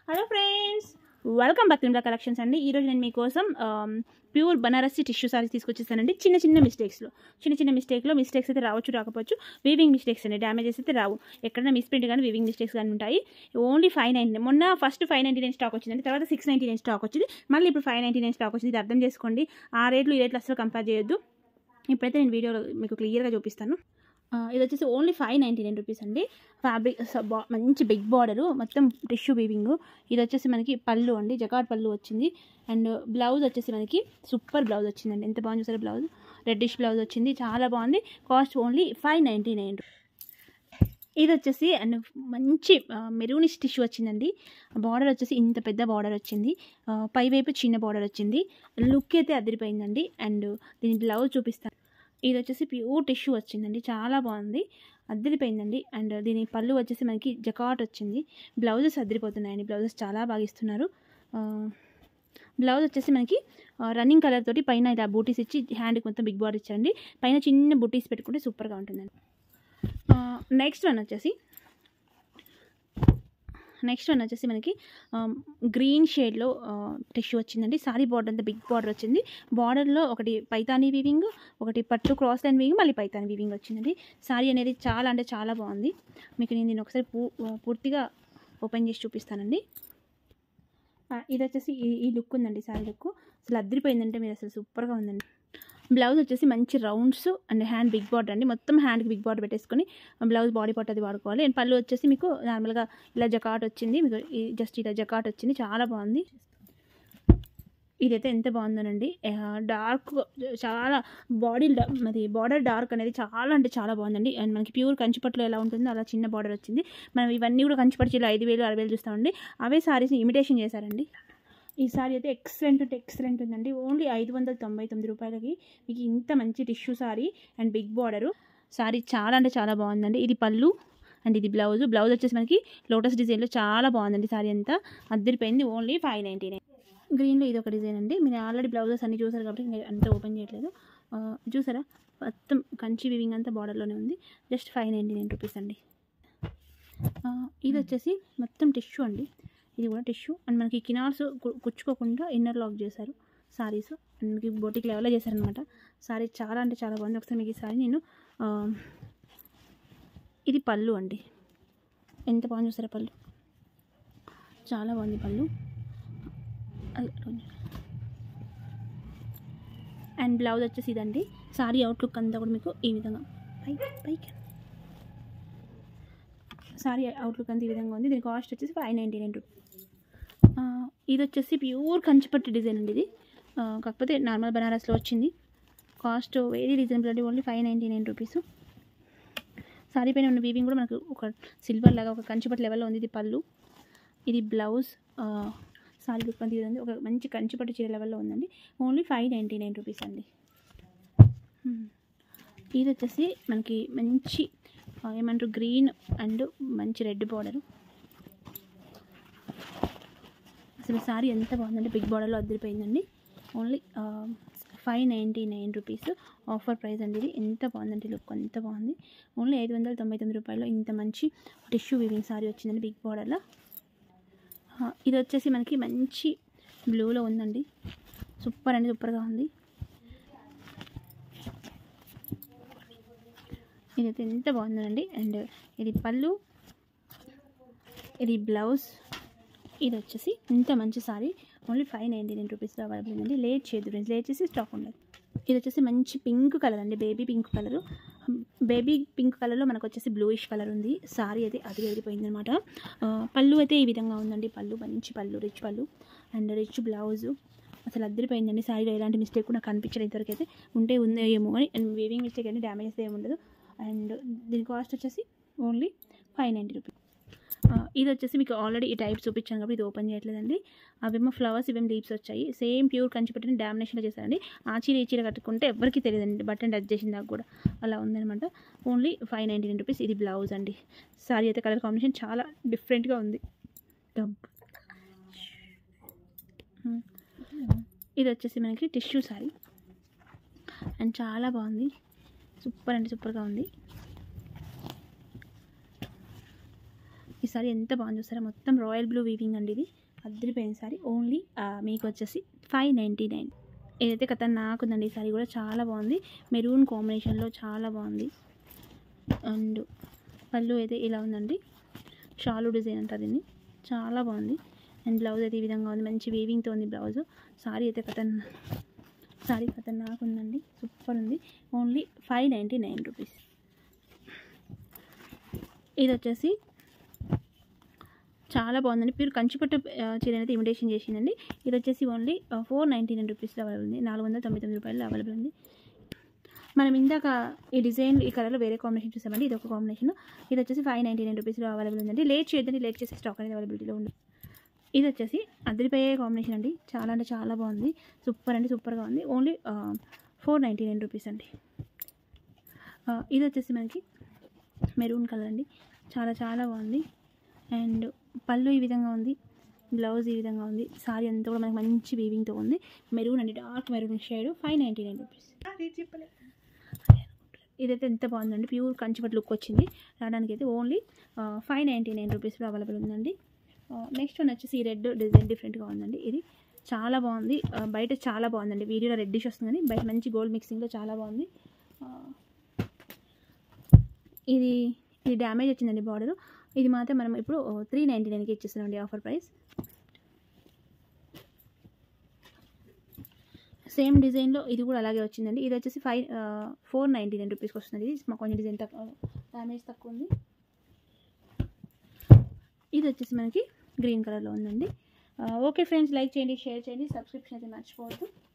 Hello friends welcome back Tirumala collections అండి ఈరోజు నేను మీకోసం ప్యూర్ బనారసి టిష్యూ సారీస్ తీసుకొచ్చేసానండి చిన్న చిన్న మిస్టేక్స్లో చిన్న చిన్న మిస్టేక్లో మిస్టేక్స్ అయితే రావచ్చు రాకపోవచ్చు వీవింగ్ మిస్టేక్స్ అండి డ్యామేజెస్ అయితే రావు ఎక్కడైనా మిస్ప్రింట్ కానీ వీవింగ్ మిస్టేక్స్ కానీ ఉంటాయి ఓన్లీ ఫైవ్ నైంటీ మొన్న first five ninety nine stock వచ్చిందండి తర్వాత సిక్స్ నైంటీ నైన్ స్టాక్ వచ్చింది మళ్ళీ ఇప్పుడు ఫైవ్ నైంటీ నైన్ స్టాక్ వచ్చింది ఇది అర్థం చేసుకోండి ఆ రేట్లు ఈ రేట్లు అసలు కంపేర్ చేయొద్దు ఇప్పుడైతే నేను వీడియోలో మీకు క్లియర్గా చూపిస్తాను ఆ, ఇది వచ్చేసి only five ninety nine rupees అండి ఫ్యాబ్రిక్ స- బా- మంచి బిగ్ బార్డరు మొత్తం టిష్యూ వీవింగ్ ఇది వచ్చేసి మనకి పళ్ళు అండి జకాట్ పళ్ళు వచ్చింది అండ్ బ్లౌజ్ వచ్చేసి మనకి సూపర్ బ్లౌజ్ వచ్చిందండి ఎంత బాగుంది చూసారు బ్లౌజ్ రెడ్డిష్ బ్లౌజ్ వచ్చింది చాలా బాగుంది cost only five ninety nine ఇది వచ్చేసి అండ్ మంచి మెరూనిష్ టిష్యూ వచ్చిందండి బార్డర్ వచ్చేసి ఇంత పెద్ద బార్డర్ వచ్చింది ఆ, పైవైపు చిన్న బార్డర్ వచ్చింది లుక్ అయితే అదిరిపోయిందండి అండ్ దీని బ్లౌజ్ చూపిస్తాను ఇది వచ్చేసి ప్యూర్ టిష్యూ వచ్చిందండి చాలా బాగుంది అద్దరిపోయిందండి అండ్ దీని పళ్ళు వచ్చేసి మనకి జకాట్ వచ్చింది బ్లౌజెస్ అద్దరిపోతున్నాయండి బ్లౌజెస్ చాలా బాగా ఇస్తున్నారు ఆ, బ్లౌజ్ వచ్చేసి మనకి ఆ, రన్నింగ్ కలర్ తోటి పైన ఇలా బూటీస్ ఇచ్చి హ్యాండ్కి మొత్తం బిగ్ బార్డర్ ఇచ్చారండి పైన చిన్న బూటీస్ పెట్టుకుంటే సూపర్గా ఉంటుందండి నెక్స్ట్ వన్ వచ్చేసి నెక్స్ట్ వన్ వచ్చేసి మనకి గ్రీన్ షేడ్లో టిష్యూ వచ్చిందండి సారీ బార్డర్ అంతా బిగ్ బార్డర్ వచ్చింది బార్డర్లో ఒకటి పైతానీ వీవింగ్ ఒకటి పట్టు క్రాస్ లైన్ వీవింగ్ మళ్ళీ పైతానీ వీవింగ్ వచ్చిందండి సారీ అనేది చాలా అంటే చాలా బాగుంది మీకు నేను దీన్ని ఒకసారి పూ పూర్తిగా ఓపెన్ చేసి చూపిస్తానండి ఆ, ఇది వచ్చేసి ఈ ఈ లుక్ ఉందండి సారీ లుక్ అసలు అద్దరిపోయిందంటే మీరు అసలు సూపర్గా ఉందండి బ్లౌజ్ వచ్చేసి మంచి rounds and hand big border అండి మొత్తం హ్యాండ్కి బిగ్ బార్డర్ పెట్టేసుకొని బ్లౌజ్ బాడీ పార్ట్ అది వాడుకోవాలి అండ్ పళ్ళు వచ్చేసి మీకు నార్మల్గా ఇలా జకాట్ వచ్చింది మీకు జస్ట్ ఇలా జకాట్ వచ్చింది చాలా బాగుంది ఇదైతే ఎంత బాగుందోనండి డార్క్ చాలా బాడీ మరి బార్డర్ డార్క్ అనేది చాలా అంటే చాలా బాగుందండి అండ్ మనకి ప్యూర్ కంచిపట్టులో ఎలా ఉంటుందో అలా చిన్న బార్డర్ వచ్చింది మనం ఇవన్నీ కూడా కంచిపట్టు చీరలు ఐదు వేలు ఆరు వేలు చూస్తామండి అవే సారీస్ని ఇమిటేషన్ చేశారండి ఈ సారీ అయితే ఎక్సలెంట్ అంటే ఎక్సలెంట్ ఉందండి ఓన్లీ ఐదు వందల తొంభై తొమ్మిది రూపాయలకి మీకు ఇంత మంచి tissue sari and big border sari చాలా అంటే చాలా బాగుందండి ఇది పళ్ళు అండ్ ఇది బ్లౌజ్ బ్లౌజ్ వచ్చేసి మనకి లోటస్ డిజైన్లో చాలా బాగుందండి సారీ అంతా అద్దరిపోయింది ఓన్లీ ఫైవ్ నైంటీ నైన్ గ్రీన్లో ఇది ఒక డిజైన్ అండి మీరు ఆల్రెడీ బ్లౌజెస్ అన్ని చూసారు కాబట్టి నేను అంతా ఓపెన్ చేయట్లేదు ఆ, చూసారా మొత్తం కంచి వివింగ్ అంతా బార్డర్లోనే ఉంది just five ninety nine rupees అండి ఆ, ఇది వచ్చేసి మొత్తం టిష్యూ అండి ఇది కూడా టిష్యూ అండ్ మనకి కినార్స్ కు- కుచ్చుకోకుండా ఇన్నర్ లాక్ చేశారు సారీస్ అండ్ మనకి బోటిక్ లెవెల్లో చేశారనమాట సారీ చాలా అంటే చాలా బాగుంది ఒకసారి మీకు ఈ సారీ నేను ఆ, ఇది పళ్ళు అండి ఎంత బాగుంది చూసారా పళ్ళు చాలా బాగుంది పళ్ళు అది అండ్ బ్లౌజ్ వచ్చేసి ఇదండి సారీ అవుట్లుక్ అంతా కూడా మీకు ఈ విధంగా పై పైకి సారీ అవుట్లుక్ అంతా ఈ విధంగా ఉంది దీని కాస్ట్ వచ్చేసి ఫైవ్ నైంటీ నైన్ రూపీస్ ఇది వచ్చేసి ప్యూర్ కంచిపట్టు డిజైన్ అండి ఇది ఆ, కాకపోతే నార్మల్ బనారస్లో వచ్చింది కాస్ట్ వెరీ రీజనబుల్ అండి only five ninety nine rupees sari పైన ఉన్న వీవింగ్ కూడా మనకు ఒక సిల్వర్ లాగా ఒక కంచిపట్టు లెవెల్లో ఉంది ఇది పళ్ళు ఇది బ్లౌజ్ ఆ, సారీ లుక్ అంతా ఇది ఉంది ఒక మంచి కంచిపట్టు చీర లెవెల్లో ఉందండి only five ninety nine rupees అండి హ్మ్. ఇది వచ్చేసి మనకి మంచి ఆ, ఏమంటారు గ్రీన్ అండ్ మంచి రెడ్ బార్డరు అసలు సారీ ఎంత బాగుందంటే బిగ్ బార్డర్లో అద్దరిపోయిందండి only five ninety nine rupees offer price అండి ఇది ఎంత బాగుందండి లుక్ ఎంత బాగుంది ఓన్లీ ఐదు వందల తొంభై తొమ్మిది రూపాయలు ఇంత మంచి టిష్యూ వీవింగ్ సారీ వచ్చిందండి బిగ్ బార్డర్లో ఇది వచ్చేసి మనకి మంచి బ్లూలో ఉందండి సూపర్ అండి సూపర్గా ఉంది ఇదైతే ఎంత బాగుందండి అండ్ ఇది పళ్ళు ఇది బ్లౌజ్ ఇది వచ్చేసి ఇంత మంచి sari only five ninety nine రూపీస్లో అవైలబుల్ ఉందండి లేట్ చేయదు ఫ్రెండ్స్ లేట్ చేసి స్టాక్ ఉండదు ఇది వచ్చేసి మంచి పింక్ కలర్ అండి baby pink colour baby pink కలర్లో మనకు వచ్చేసి బ్లూయిష్ కలర్ ఉంది సారీ అయితే అది వెళ్ళిపోయింది అనమాట పళ్ళు అయితే ఈ విధంగా ఉందండి పళ్ళు మంచి పళ్ళు రిచ్ పళ్ళు అండ్ రిచ్ బ్లౌజ్ అసలు అద్దరిపోయిందండి సారీలో ఎలాంటి మిస్టేక్ కూడా కనిపించలేదు ఇంతవరకు అయితే ఉంటే ఉందో ఏమో అని అండ్ వీవింగ్ మిస్టేక్ అంటే డ్యామేజ్ ఏమి ఉండదు అండ్ దీని కాస్ట్ వచ్చేసి ఓన్లీ ఫైవ్ నైంటీ రూపీస్ ఆ, ఇది వచ్చేసి మీకు ఆల్రెడీ ఈ టైప్ చూపించాను కాబట్టి ఇది ఓపెన్ చేయట్లేదండి అవేమో ఫ్లవర్స్ ఇవేమో లీవ్స్ వచ్చాయి సేమ్ ప్యూర్ కంచి పెట్టిన డామినేషన్లో చేశారండి ఆ చీర ఈ చీర కట్టుకుంటే ఎవరికి తెలియదండి బటన్ టచ్ చేసిన దాకా కూడా అలా ఉందనమాట only five ninety nine rupees ఇది బ్లౌజ్ అండి సారీ అయితే కలర్ కాంబినేషన్ చాలా డిఫరెంట్గా ఉంది డబ్ ఉమ్. ఇది వచ్చేసి మనకి టిష్యూ సారీ అండ్ చాలా బాగుంది సూపర్ అంటే సూపర్గా ఉంది ఈ సారీ ఎంత బాగుంది చూస్తారా మొత్తం రాయల్ బ్లూ వీవింగ్ అండి ఇది అద్దరిపోయిన సారీ ఓన్లీ మీకు వచ్చేసి ఫైవ్ నైంటీ నైన్ ఏదైతే కథ నాకుందండి ఈ సారీ కూడా చాలా బాగుంది మెరూన్ కాంబినేషన్లో చాలా బాగుంది అండ్ పళ్ళు అయితే ఇలా ఉందండి షాలు డిజైన్ అంటారు దీన్ని చాలా బాగుంది అండ్ బ్లౌజ్ అయితే ఈ విధంగా ఉంది మంచి వీవింగ్తో ఉంది బ్లౌజ్ సారీ అయితే కథన్ సారీ ఖతర్నాక్ ఉందండి సూపర్ ఉంది only five ninety nine rupees ఇది వచ్చేసి చాలా బాగుందండి ప్యూర్ కంచిపట్టు ఆ, చీర అయితే ఇమిటేషన్ చేసిందండి ఇది వచ్చేసి ఓన్లీ ఫోర్ నైంటీ నైన్ రూపీస్లో అవైలబుల్ ఉంది నాలుగు వందల తొంభై తొమ్మిది రూపాయలు అవైలబుల్ ఉంది మనం ఇందాక ఈ డిజైన్ ఈ కలర్లో వేరే కాంబినేషన్ చూసామండి ఇది ఒక కాంబినేషన్ ఇది వచ్చేసి ఫైవ్ నైంటీ నైన్ రూపీస్లో అవైలబుల్ ఉందండి లేట్ చేయొద్దండి లేట్ చేసే స్టాక్ అనేది అవైలబిలిటీలో ఉంది ఇది వచ్చేసి అదిరిపోయే కాంబినేషన్ అండి చాలా అంటే చాలా బాగుంది సూపర్ అంటే సూపర్గా ఉంది only four ninety nine rupees అండి ఆ, ఇది వచ్చేసి మనకి మెరూన్ కలర్ అండి చాలా చాలా బాగుంది అండ్ పళ్ళు ఈ విధంగా ఉంది బ్లౌజ్ ఈ విధంగా ఉంది సారీ అంతా కూడా మనకి మంచి వీవింగ్తో ఉంది మెరూన్ అండి dark maroon shade five ninety nine rupees ఇదైతే ఎంత బాగుందండి ప్యూర్ కంచిపట్ లుక్ వచ్చింది రావడానికి అయితే ఓన్లీ ఫైవ్ నైంటీ నైన్ రూపీస్లో అవైలబుల్ ఉందండి నెక్స్ట్ వన్ వచ్చేసి ఈ రెడ్ డిజైన్ డిఫరెంట్గా ఉందండి ఇది చాలా బాగుంది ఆ, బయట చాలా బాగుందండి వీడియోలో రెడ్డిష్ వస్తుంది కానీ బయట మంచి గోల్డ్ మిక్సింగ్లో చాలా బాగుంది ఆ, ఇది ఇది డ్యామేజ్ వచ్చిందండి బార్డర్ ఇది మాత్రం మనం ఇప్పుడు త్రీ నైంటీ నైన్కి ఇచ్చేస్తున్నామండి ఆఫర్ ప్రైస్ సేమ్ డిజైన్లో ఇది కూడా అలాగే వచ్చిందండి ఇది వచ్చేసి ఫైవ్ ఫోర్ నైంటీ నైన్ రూపీస్కి వస్తుంది ఇది మా కొంచెం డిజైన్ తక్కువ డ్యామేజ్ తక్కువ ఉంది ఇది వచ్చేసి మనకి గ్రీన్ కలర్లో ఉందండి ఓకే ఫ్రెండ్స్ లైక్ చేయండి షేర్ చేయండి సబ్స్క్రిప్షన్ అయితే మర్చిపోవద్దు